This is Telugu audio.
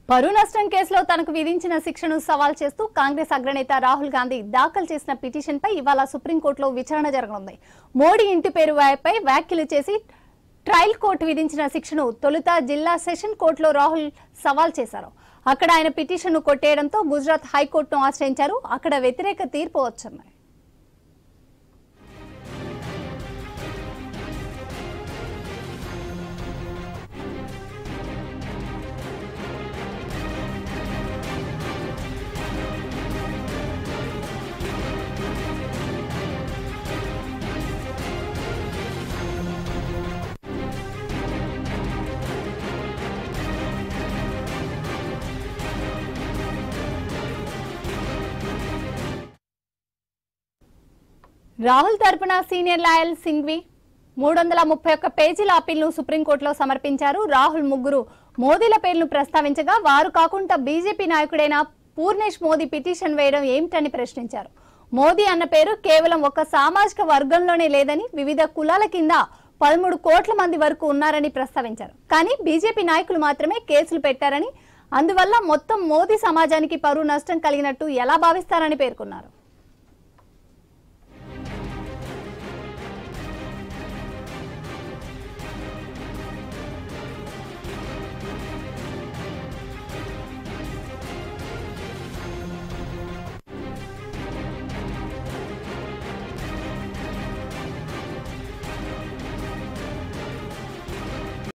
పరువు నష్టం కేసులో తనకు విధించిన శిక్షను సవాల్ చేస్తూ కాంగ్రెస్ అగ్రనేత రాహుల్ గాంధీ దాఖలు చేసిన పిటిషన్పై ఇవాళ సుప్రీంకోర్టులో విచారణ జరగనుంది మోడీ ఇంటి పేరు పై వ్యాఖ్యలు చేసి ట్రయల్ కోర్టు విధించిన శిక్షను తొలుత జిల్లా సెషన్ కోర్టులో రాహుల్ సవాల్ చేశారు అక్కడ ఆయన పిటిషన్ను కొట్టేయడంతో గుజరాత్ హైకోర్టును ఆశ్రయించారు అక్కడ వ్యతిరేక తీర్పు వచ్చింది రాహుల్ తరపున సీనియర్ లాయర్ సింఘ్వి మూడు వందల ముప్పై ఒక్క పేజీల అప్పీల్ను సుప్రీంకోర్టులో సమర్పించారు రాహుల్ ముగ్గురు మోదీల పేర్లను ప్రస్తావించగా వారు కాకుండా బీజేపీ నాయకుడైన పూర్ణేష్ మోదీ పిటిషన్ వేయడం ఏమిటని ప్రశ్నించారు మోదీ అన్న పేరు కేవలం ఒక సామాజిక వర్గంలోనే లేదని వివిధ కులాల కింద పదమూడు కోట్ల మంది వరకు ఉన్నారని ప్రస్తావించారు కానీ బీజేపీ నాయకులు మాత్రమే కేసులు పెట్టారని అందువల్ల మొత్తం మోదీ సమాజానికి పరువు నష్టం కలిగినట్టు ఎలా భావిస్తారని పేర్కొన్నారు